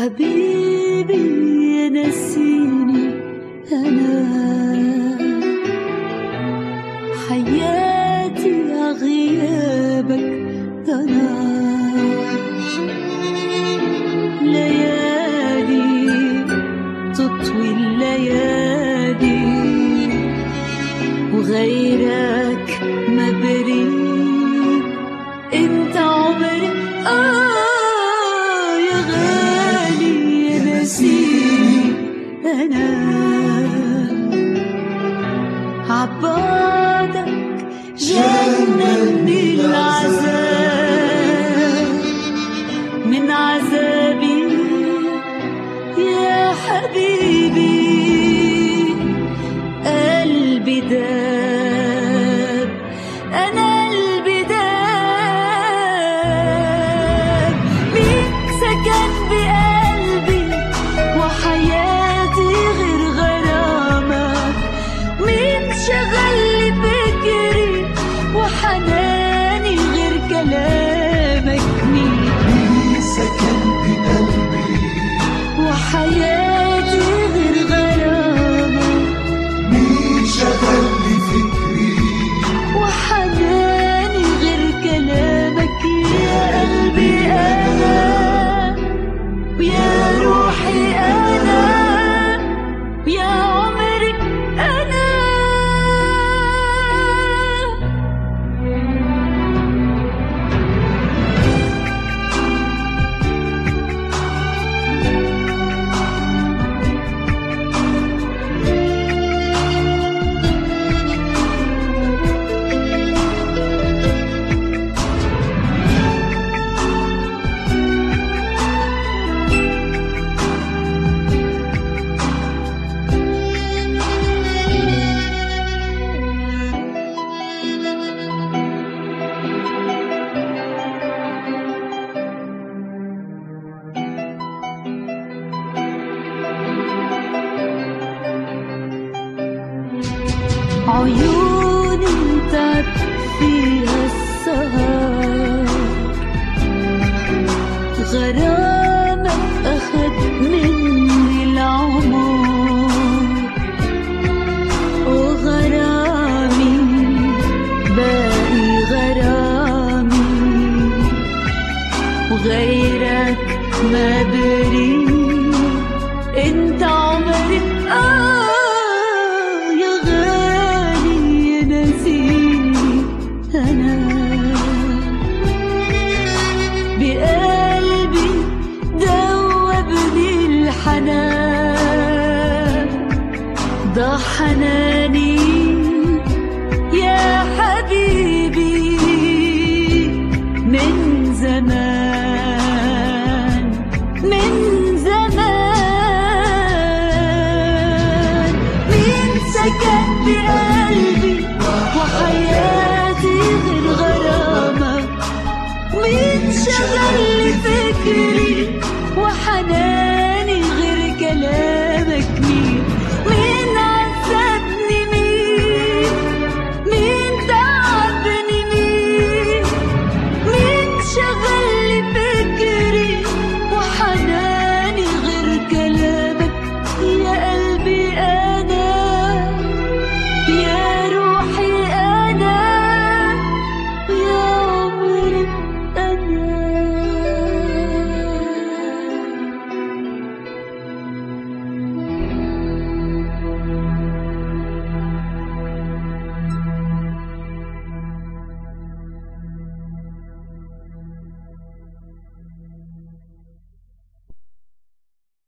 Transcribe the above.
حبيبي يا نسيني أنا حياتي غيابك ضنا ليالي تطوي الليالي وغيرك ما بريد انت عمري آه يا غالي يا نسيني أنا عبادك جنة من العذاب من عذابي يا حبيبي قلبي داب أنا قلبي داب مين سكن بقلبي وحياتي غير غرامك مين شغل فكري وحناني غير كلامك مين سكن بقلبي وحياتي غير غرامك مين شغل لي فكري وحناني غير كلامك يا قلبي أنا ويا روحي أنا ويا عمري أنا عيوني انت فيها السهر غرامك أخد مني العمر وغرامي باقي غرامي وغيرك ما بريد انت عمري آه يا غالي يا نسيني أنا بقلبي دوبني الحنان ضاع حناني يا حبيبي من زمان من زمان مين سكن بقلبي وحياتي غير غرامك مين شغل فكري